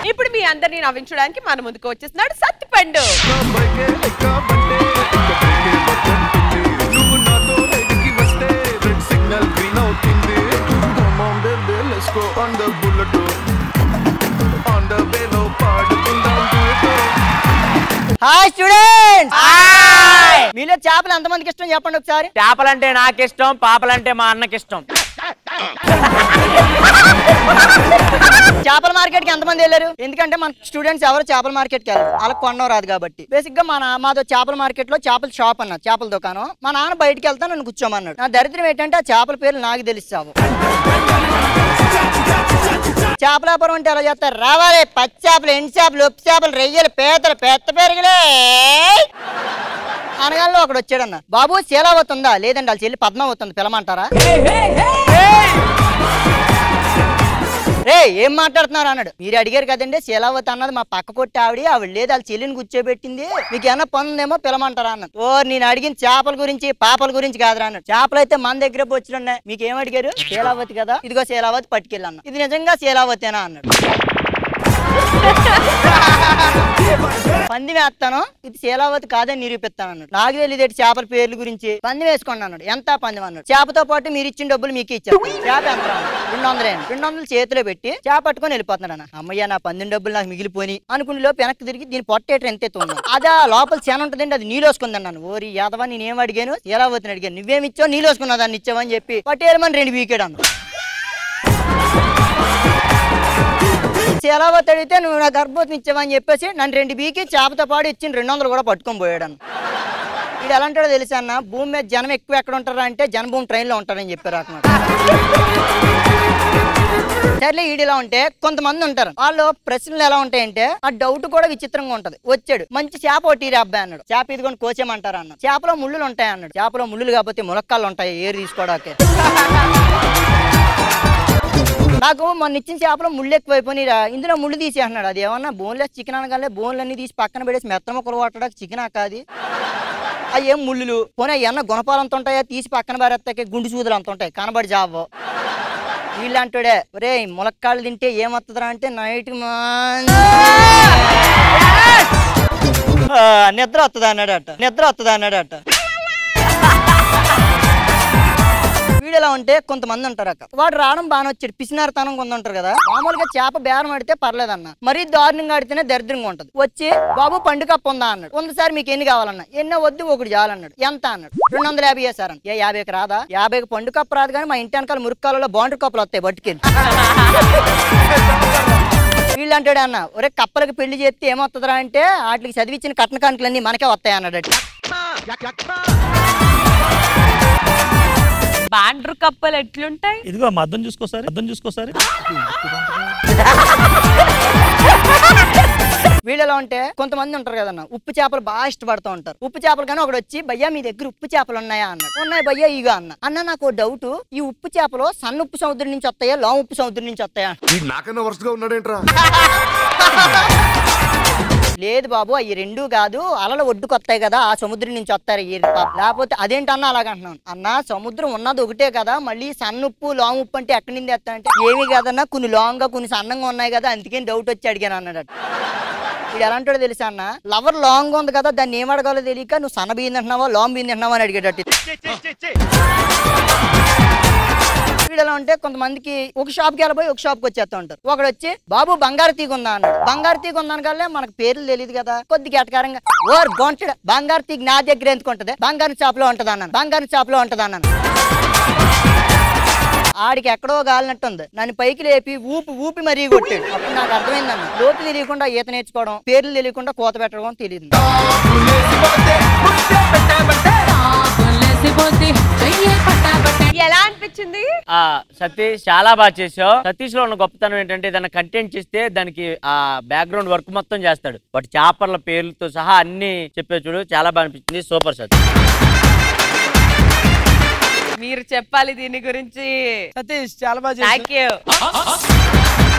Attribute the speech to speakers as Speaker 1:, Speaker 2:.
Speaker 1: ఇప్పుడు మీ అందరినీ నవ్వించడానికి మన ముందుకు వచ్చేస్తున్నాడు సత్తిపండు
Speaker 2: బైకే ఎక్కబంటే ఇక బ్రేకే వద్దంటుంది. నువ్వు నాతో రైడ్కి వస్తే రెడ్ సిగ్నల్ గ్రీన్ అవుతుంది Come on baby, let's go on the bullet. On the way లో పాడుకుందాం duet.
Speaker 3: హాయ్ స్టూడెంట్స్ మీలో చేపలు ఎంతమందికి ఇష్టం చెప్పండి ఒకసారి
Speaker 4: చేపలంటే నాకు ఇష్టం పాపలంటే మా అన్నకి ఇష్టం
Speaker 3: చేపల మార్కెట్ కి ఎంతమంది వెళ్ళారు ఎందుకంటే మన స్టూడెంట్స్ ఎవరు చేపల మార్కెట్ కి వెళ్ళరు వాళ్ళకి కొనడం రాదు కాబట్టి బేసిక్ గా మన మాదో చేపల మార్కెట్ లో చేపల షాప్ అన్న చేపల దుకాణం మా నాన్న బయటికి వెళ్తా నన్ను కూర్చోమన్నాడు నా దరిద్రం ఏంటంటే ఆ చేపల పేర్లు నాకు తెలుస్తావు చేపల వ్యాపారం అంటే ఎలా చేస్తారు రావాలి పచ్చి చేపలు ఎండు చేపలు ఉప్పు చేపలు రొయ్యలు పీతలు పెద్ద పెరుగులే అనగానే ఒకడు వచ్చాడన్న బాబు శీలావతి ఉందా లేదండి వాళ్ళ చెల్లి పద్మావతి ఉంది పిలమంటారా రే ఏం మాట్లాడుతున్నారు అన్నాడు మీరు అడిగారు కదండి శీలావతి అన్నది మా పక్క కొట్టి ఆవిడ ఆవిడ లేదు వాళ్ళ చెల్లిని కూర్చోబెట్టింది మీకు ఏమన్నా పని ఉందేమో పిలమంటారా అన్నాడు ఓ నేను అడిగిన చేపల గురించి పాపల గురించి కాదురా అన్నాడు చేపలు అయితే మన దగ్గర వచ్చినాయి మీకు ఏం అడిగారు శీలావతి కదా ఇదిగో శీలావతి పట్టుకెళ్ళి అన్న ఇది నిజంగా శీలావతేనా అన్నాడు పంది వేస్తాను ఇది శీలావతి కాదని నిరూపిస్తాను అన్నాడు నాకు తెలియదు చేపల పేర్ల గురించి పంది వేసుకోండి అన్నాడు ఎంత పంది అన్నాడు చేపతో పాటు మీరు ఇచ్చిన డబ్బులు మీకు ఇచ్చారు చేప ఎంత రా అన్నాడు. రెండు వందలు రెండు వందలు చేతిలో పెట్టి చేప పట్టుకొని వెళ్ళిపోతున్నాడు అన్న అమ్మయ్య నా పందిన డబ్బులు నాకు మిగిలిపోయి అనుకుని లోపు వెనక్కి తిరిగి దీని పొట్టేటర్ ఎంత ఎత్తు అదే ఆ లోపల చేన ఉంటుందండి అది నీలోసుకుంది అన్నాను ఓరి యాదవా నేనేం అడిగాను శీలావతిని అడిగాను నువ్వేమి ఇచ్చావు నీలోసుకున్నా దాన్ని ఇచ్చావని చెప్పి పట్టేరమని రెండు వీకేడు అన్న శీలావతి అడిగితే నువ్వు నా గర్భవతిని ఇచ్చావని చెప్పేసి నన్ను రెండు బీకి చేపతో పాటు ఇచ్చిన రెండు వందలు కూడా పట్టుకొని పోయాడు అన్న వీడు ఎలా అంటాడో తెలుసా అన్న భూమి మీద జనం ఎక్కువ ఎక్కడ ఉంటారా అంటే జనభూమి ట్రైన్లో ఉంటారని చెప్పారు అన్నమాట సర్లే ఈడిలా ఉంటే కొంతమంది ఉంటారు వాళ్ళు ప్రశ్నలు ఎలా ఉంటాయంటే ఆ డౌట్ కూడా విచిత్రంగా ఉంటది వచ్చాడు మంచి చేప ఒకటి అబ్బాయి అన్నాడు చేప ఇదిగోని కోసేమంటారా అన్నాడు చేపలో ముళ్ళులు ఉంటాయి అన్నాడు చేపలో ముళ్ళులు కాకపోతే ములక్కాళ్ళు ఉంటాయి ఏరు తీసుకోవడానికి నాకు మొన్న ఇచ్చిన చేపలో ముళ్ళు ఎక్కువైపోయి ఇందులో ముళ్ళు తీసి అన్నాడు అది ఏమన్నా బోన్లెస్ చికెన్ అనగానే బోన్లు అన్ని తీసి పక్కన పెడేసి మెత్త ముక్కలు కొట్టడానికి చికెన్ కాదు అవి ఏం ముళ్ళులు పోనీ అన్న గుణపాలు అంత ఉంటాయా తీసి పక్కన పారేస్తాకే గుండు సూదులు అంత ఉంటాయి కనబడి జాబో వీళ్ళంటాడే ఒరే ములక్కాళ్ళు తింటే ఏమొస్తుందిరా అంటే నైట్ నిద్ర వస్తుంది అన్నాడట నిద్ర వస్తుంది అన్నాడట వీడు ఎలా ఉంటే కొంతమంది ఉంటారు అక్క వాడు రావడం బాగానే వచ్చాడు పిసినారతనం కొంత ఉంటారు కదా మామూలుగా చేప బేరం ఆడితే పర్లేదన్న మరీ దారుణంగా ఆడితేనే దరిద్రంగా ఉంటది వచ్చి బాబు పండు కప్పు ఉందా అన్నాడు ఉంది సార్ మీకు ఎన్ని కావాలన్నా ఎన్నో వద్దు ఒకటి చాలన్నాడు ఎంత అన్నాడు రెండు వందల యాభై సార్ ఏ యాభైకి రాదా యాభైకి పండు కప్పు రాదు కానీ మా ఇంటి వెనకాల మురుక్కాలలో బాండ్రీ కప్పులు వస్తాయి బట్టుకెళ్ళి వీళ్ళు అంటాడు అన్న ఒరే కప్పలకి పెళ్లి చేస్తే ఏమొస్తుందిరా అంటే వాటికి చదివించిన కట్న కానుకలన్నీ మనకే వస్తాయి అన్నాడు
Speaker 1: బాండ్రు కప్పలు ఎట్లుంటాయి
Speaker 5: ఇదిగో మా అద్దం చూసుకోసారి అద్దం చూసుకోసారి
Speaker 3: వీళ్ళు ఎలా ఉంటే కొంతమంది ఉంటారు కదన్న ఉప్పు చేపలు బాగా ఇష్టపడుతూ ఉంటారు ఉప్పు చేపలు కానీ ఒకడు వచ్చి భయ్యా మీ దగ్గర ఉప్పు చేపలు ఉన్నాయా అన్నాడు ఉన్నాయి భయ్యా ఇగో అన్న అన్న నాకు డౌట్ ఈ ఉప్పు చేపలు సన్న ఉప్పు సముద్రం నుంచి వస్తాయా లాంగ్ ఉప్పు సముద్రం నుంచి వస్తాయా
Speaker 2: వీడు నాకన్నా వరుసగా ఉన్నాడేంట్రా
Speaker 3: లేదు బాబు అవి రెండు కాదు అలల ఒడ్డుకు వస్తాయి కదా ఆ సముద్రం నుంచి వస్తారు ఈ పాప. లేకపోతే అదేంటన్నా అలాగంటున్నాను అన్న సముద్రం ఉన్నది ఒకటే కదా మళ్ళీ సన్న ఉప్పు లాంగ్ ఉప్పు అంటే ఎక్కడి నుంచి తెస్తా అంటే ఏమి కాదన్నా కొన్ని లాంగ్ గా కొన్ని సన్నంగా ఉన్నాయి కదా అందుకని డౌట్ వచ్చి అడిగాను అన్నాడు వీడు ఎలా అంటాడో తెలుసా అన్న లవర్ లాంగ్ ఉంది కదా దాన్ని ఏం అడగాలో తెలియక నువ్వు సన్న బియ్యం తింటున్నావా లాంగ్ బియ్యం తింటున్నావా అని అడిగేటట్టు వీడు ఎలా ఉంటే కొంతమందికి ఒక షాప్కి వెళ్ళిపోయి ఒక షాప్కి వచ్చేస్తా ఉంటారు ఒకడు వచ్చి బాబు బంగారు తీగ ఉందా అన్నాడు బంగారు తీగ ఉందనగానే మనకు పేర్లు తెలియదు కదా కొద్దిగా ఎటకారంగా ఓర్ గొంటడు బంగారు తీగ నా దగ్గర ఎందుకు ఉంటది బంగారు షాప్ లో ఉంటది అన్నాను బంగారు షాప్ లో ఉంటది అన్నాను ఆడికి ఎక్కడో గాలినట్టుంది నన్ను పైకి లేపి ఊపి ఊపి మరీ కొట్టాడు అప్పుడు నాకు అర్థమైందన్న లోతు తెలియకుండా ఈత నేర్చుకోవడం పేర్లు తెలియకుండా కోత పెట్టడం తెలియదు
Speaker 1: ఎలా అనిపించింది
Speaker 4: ఆ సతీష్ చాలా బాగా చేసావు సతీష్ లో ఉన్న గొప్పతనం ఏంటంటే ఏదైనా కంటెంట్ చేస్తే దానికి ఆ బ్యాక్గ్రౌండ్ వర్క్ మొత్తం చేస్తాడు బట్ చేపల పేర్లతో సహా అన్ని చెప్పే చూడు చాలా బాగా అనిపించింది సూపర్ సతీష్
Speaker 1: మీరు చెప్పాలి దీని గురించి
Speaker 6: సతీష్ చాలా బాగా
Speaker 1: థ్యాంక్ యూ